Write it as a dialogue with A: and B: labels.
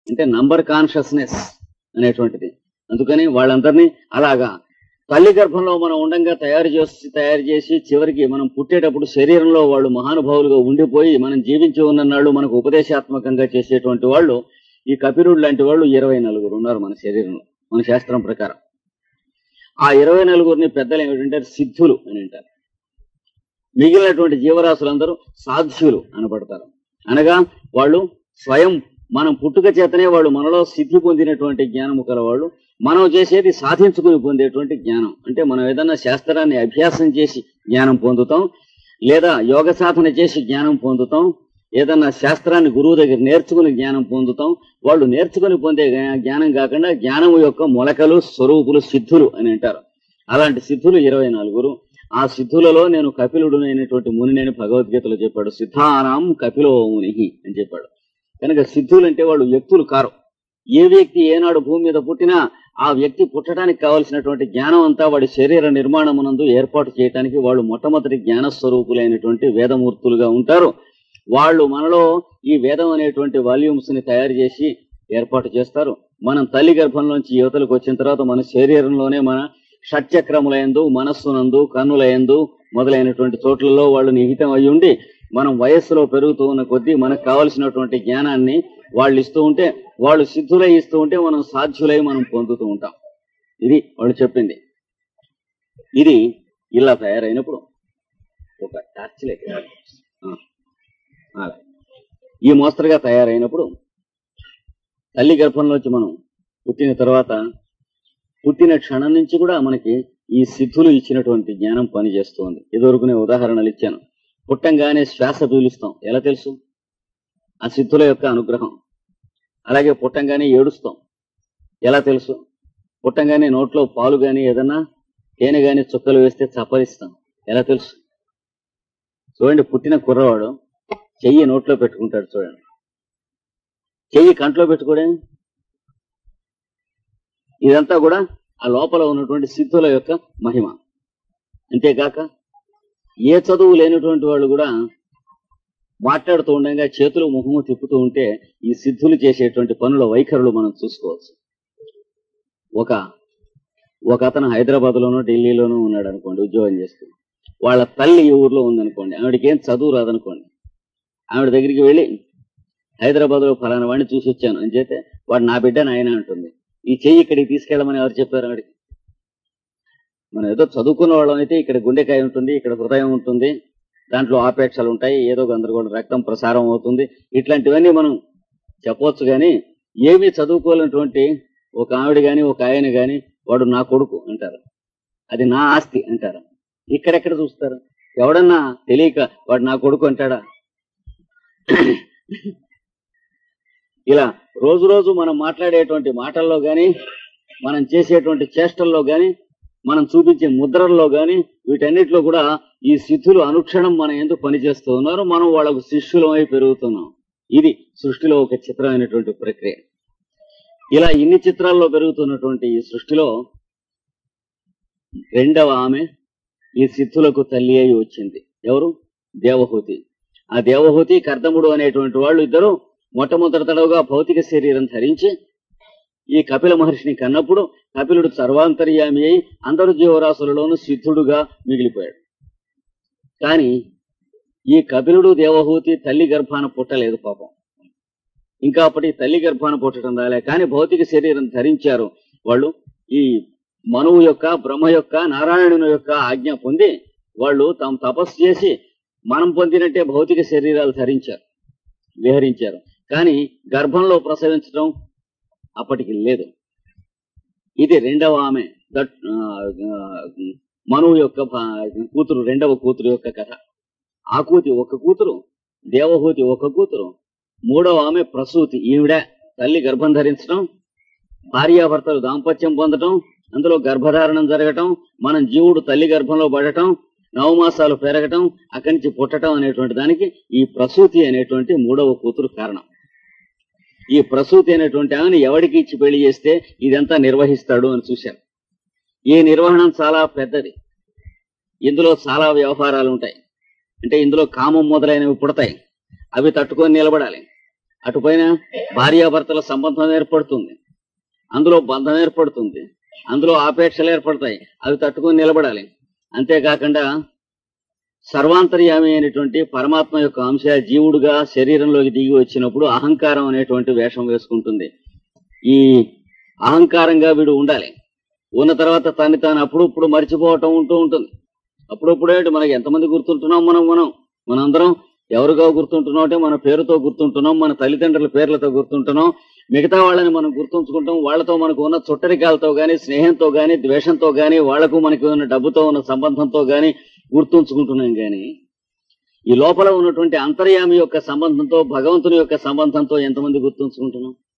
A: అంటే number consciousness అనేటువంటిది అందుకని వాళ్ళందరినీ అలాగా తల్లి గర్భంలో మనం ఉండంగా తయారు చేసి తయారు చేసి చివరికి మనం పుట్టేటప్పుడు శరీరంలో వాళ్ళు మహానుభావులుగా ఉండిపోయి మనం జీవించి ఉన్న నాళ్ళు మనకు ఉపదేశాత్మకంగా చేసేటువంటి వాళ్ళు ఈ కపిరుడు లాంటి వాళ్ళు ఇరవై నలుగురు ఉన్నారు మన శరీరంలో మన శాస్త్రం ప్రకారం ఆ ఇరవై నలుగురిని పెద్దలు ఏమిటంటే సిద్ధులు అని అంటారు మిగిలినటువంటి జీవరాశులందరూ సాధ్యులు అనబడతారు అనగా వాళ్ళు స్వయం మనం పుట్టుక చేతనే వాళ్ళు మనలో సిద్ధి పొందినటువంటి జ్ఞానము కలవాళ్ళు మనం చేసేది సాధించుకుని పొందేటువంటి జ్ఞానం అంటే మనం ఏదైనా శాస్త్రాన్ని అభ్యాసం చేసి జ్ఞానం పొందుతాం లేదా యోగ సాధన చేసి జ్ఞానం పొందుతాం ఏదన్నా శాస్త్రాన్ని గురువు దగ్గర నేర్చుకుని జ్ఞానం పొందుతాం వాళ్ళు నేర్చుకుని పొందే జ్ఞా- జ్ఞానం కాకుండా జ్ఞానం యొక్క మొలకలు స్వరూపులు సిద్ధులు అని అంటారు అలాంటి సిద్ధులు ఇరవై నలుగురు ఆ సిద్ధులలో నేను కపిలుడునైనటువంటి మునిని భగవద్గీతలో చెప్పాడు సిద్ధానాం కపిలో ముని అని చెప్పాడు కనుక సిద్ధులు అంటే వాళ్ళు వ్యక్తులు కారు ఏ వ్యక్తి ఏనాడు భూమి మీద పుట్టినా ఆ వ్యక్తి పుట్టడానికి కావలసినటువంటి జ్ఞానం అంతా వాడి శరీర నిర్మాణమునందు ఏర్పాటు చేయడానికి వాళ్ళు మొట్టమొదటి జ్ఞాన స్వరూపులైనటువంటి వేదమూర్తులుగా ఉంటారు వాళ్ళు మనలో ఈ వేదం అనేటువంటి వాల్యూమ్స్ ని తయారు చేసి ఏర్పాటు చేస్తారు మనం తల్లి గర్భంలోంచి యువతలకు వచ్చిన తర్వాత మన శరీరంలోనే మన షట్చక్రములందు మనస్సునందు కన్నులయందు మొదలైనటువంటి చోట్లలో వాళ్ళు నిహితం అయి ఉండి మనం వయస్సులో పెరుగుతూ ఉన్న కొద్దీ మనకు కావలసినటువంటి జ్ఞానాన్ని వాళ్ళు ఇస్తూ ఉంటే వాళ్ళు సిద్ధులై ఇస్తూ ఉంటే మనం సాధ్యులై మనం పొందుతూ ఉంటాం ఇది వాళ్ళు చెప్పింది ఇది ఇలా తయారైనప్పుడు ఒక టార్చ్ లైట్ ఆ, అలా. ఈ మోస్తరుగా తయారైనప్పుడు తల్లి గర్భంలోంచి మనం పుట్టిన తర్వాత పుట్టిన క్షణం నుంచి కూడా మనకి ఈ సిద్ధులు ఇచ్చినటువంటి జ్ఞానం పనిచేస్తుంది ఇదివరకు నేను ఉదాహరణలు ఇచ్చాను పుట్టంగానే శ్వాస పీలుస్తాం ఎలా తెలుసు ఆ సిద్ధుల యొక్క అనుగ్రహం అలాగే పుట్టంగానే ఏడుస్తాం ఎలా తెలుసు పుట్టంగానే నోట్లో పాలు గాని ఏదన్నా తేనె గాని చుక్కలు వేస్తే చప్పరిస్తాం ఎలా తెలుసు చూడండి పుట్టిన కుర్రవాడు చెయ్యి నోట్లో పెట్టుకుంటాడు చూడండి చెయ్యి కంట్లో పెట్టుకోవడం ఇదంతా కూడా ఆ లోపల ఉన్నటువంటి సిద్ధుల యొక్క మహిమ అంతేకాక ఏ చదువు లేనటువంటి వాళ్ళు కూడా మాట్లాడుతూ ఉండగా చేతులు ముఖము తిప్పుతూ ఉంటే ఈ సిద్ధులు చేసేటువంటి పనుల వైఖరులు మనం చూసుకోవచ్చు ఒక ఒక అతను హైదరాబాద్ లోనో ఢిల్లీలోనో ఉన్నాడు అనుకోండి ఉద్యోగం చేస్తూ వాళ్ళ తల్లి ఈ ఊర్లో ఉందనుకోండి ఆవిడకి ఏం చదువు రాదనుకోండి ఆవిడ దగ్గరికి వెళ్ళి హైదరాబాద్ లో ఫలానా వాడిని చూసి వచ్చాను అని చెప్తే వాడు నా బిడ్డ నాయన అంటుంది ఈ చెయ్యి ఇక్కడికి తీసుకెళ్ళమని ఎవరు చెప్పారు ఆవిడకి మనం ఏదో చదువుకున్న వాళ్ళం అయితే ఇక్కడ గుండెకాయ ఉంటుంది ఇక్కడ హృదయం ఉంటుంది దాంట్లో ఆపేక్షలు ఉంటాయి ఏదో గందరగోళం రక్తం ప్రసారం అవుతుంది ఇట్లాంటివన్నీ మనం చెప్పవచ్చు కానీ ఏమీ చదువుకోలేనటువంటి ఒక ఆవిడ గాని ఒక ఆయన గాని వాడు నా కొడుకు అంటారు అది నా ఆస్తి అంటారు ఇక్కడెక్కడ చూస్తారు ఎవడన్నా తెలియక వాడు నా కొడుకు అంటాడా ఇలా రోజు రోజు మనం మాట్లాడేటువంటి మాటల్లో గాని మనం చేసేటువంటి చేష్టల్లో గాని మనం చూపించే ముద్రల్లో గాని వీటన్నిటిలో కూడా ఈ సిద్ధులు అనుక్షణం మన ఎందుకు పనిచేస్తూ ఉన్నారు మనం వాళ్ళకు శిష్యులమై పెరుగుతున్నాం ఇది సృష్టిలో ఒక చిత్రమైనటువంటి ప్రక్రియ ఇలా ఇన్ని చిత్రాల్లో పెరుగుతున్నటువంటి ఈ సృష్టిలో రెండవ ఆమె ఈ సిద్ధులకు తల్లి అయి వచ్చింది ఎవరు దేవహూతి ఆ దేవహూతి కర్దముడు అనేటువంటి వాళ్ళు ఇద్దరు మొట్టమొదటి తడవుగా భౌతిక శరీరం ధరించి ఈ కపిల మహర్షిని కన్నప్పుడు కపిలుడు సర్వాంతర్యామి అయి అందరు జీవరాశులలోనూ సిద్ధుడుగా మిగిలిపోయాడు కానీ ఈ కపిలుడు దేవహూతి తల్లి గర్భాన పుట్టలేదు పాపం ఇంకా అప్పటి తల్లి గర్భాన పుట్టడం రాలే కానీ భౌతిక శరీరం ధరించారు వాళ్ళు ఈ మనువు యొక్క బ్రహ్మ యొక్క నారాయణుని యొక్క ఆజ్ఞ పొంది వాళ్ళు తాము తపస్సు చేసి మనం పొందినట్టే భౌతిక శరీరాలు ధరించారు విహరించారు కానీ గర్భంలో ప్రసవించడం అప్పటికి లేదు ఇది రెండవ ఆమె దట్ ఆ, ఆ, మనువు యొక్క భా- కూతురు రెండవ కూతురు యొక్క కథ ఆకూతి ఒక కూతురు దేవహూతి ఒక కూతురు మూడవ ఆమె ప్రసూతి ఈవిడ తల్లి గర్భం ధరించడం భార్యాభర్తలు దాంపత్యం పొందటం అందులో గర్భధారణం జరగటం మనం జీవుడు తల్లి గర్భంలో పడటం నవమాసాలు పెరగటం అక్కడి నుంచి పుట్టటం అనేటువంటి దానికి ఈ ప్రసూతి అనేటువంటి మూడవ కూతురు కారణం ఈ ప్రసూతి అనేటువంటి ఆమెను ఎవడికి ఇచ్చి పెళ్లి చేస్తే ఇదంతా నిర్వహిస్తాడు అని చూశారు ఈ నిర్వహణ చాలా పెద్దది ఇందులో చాలా వ్యవహారాలు ఉంటాయి అంటే ఇందులో కామం మొదలైనవి పుడతాయి అవి తట్టుకొని నిలబడాలి అటుపైన భార్యాభర్తల సంబంధం ఏర్పడుతుంది అందులో బంధం ఏర్పడుతుంది అందులో ఆపేక్షలు ఏర్పడతాయి అవి తట్టుకొని నిలబడాలి అంతేకాకుండా సర్వాంతర్యామి అయినటువంటి పరమాత్మ యొక్క అంశ జీవుడుగా శరీరంలోకి దిగి వచ్చినప్పుడు అహంకారం అనేటువంటి వేషం వేసుకుంటుంది ఈ అహంకారంగా వీడు ఉండాలి ఉన్న తర్వాత తన్ని తాను అప్పుడప్పుడు మర్చిపోవటం ఉంటూ ఉంటుంది అప్పుడప్పుడే మనకి ఎంతమంది గుర్తుంటున్నాం మనం మనం మనందరం ఎవరుగా గుర్తుంటున్నాం అంటే మన పేరుతో గుర్తుంటున్నాం మన తల్లిదండ్రుల పేర్లతో గుర్తుంటున్నాం మిగతా వాళ్ళని మనం గుర్తుంచుకుంటాం వాళ్ళతో మనకు ఉన్న చుట్టరికాలతో గాని స్నేహంతో గాని ద్వేషంతో గాని వాళ్లకు మనకి ఉన్న డబ్బుతో ఉన్న సంబంధంతో గాని గుర్తుంచుకుంటున్నాం గాని ఈ లోపల ఉన్నటువంటి అంతర్యామి యొక్క సంబంధంతో భగవంతుని యొక్క సంబంధంతో ఎంతమంది గుర్తుంచుకుంటున్నాం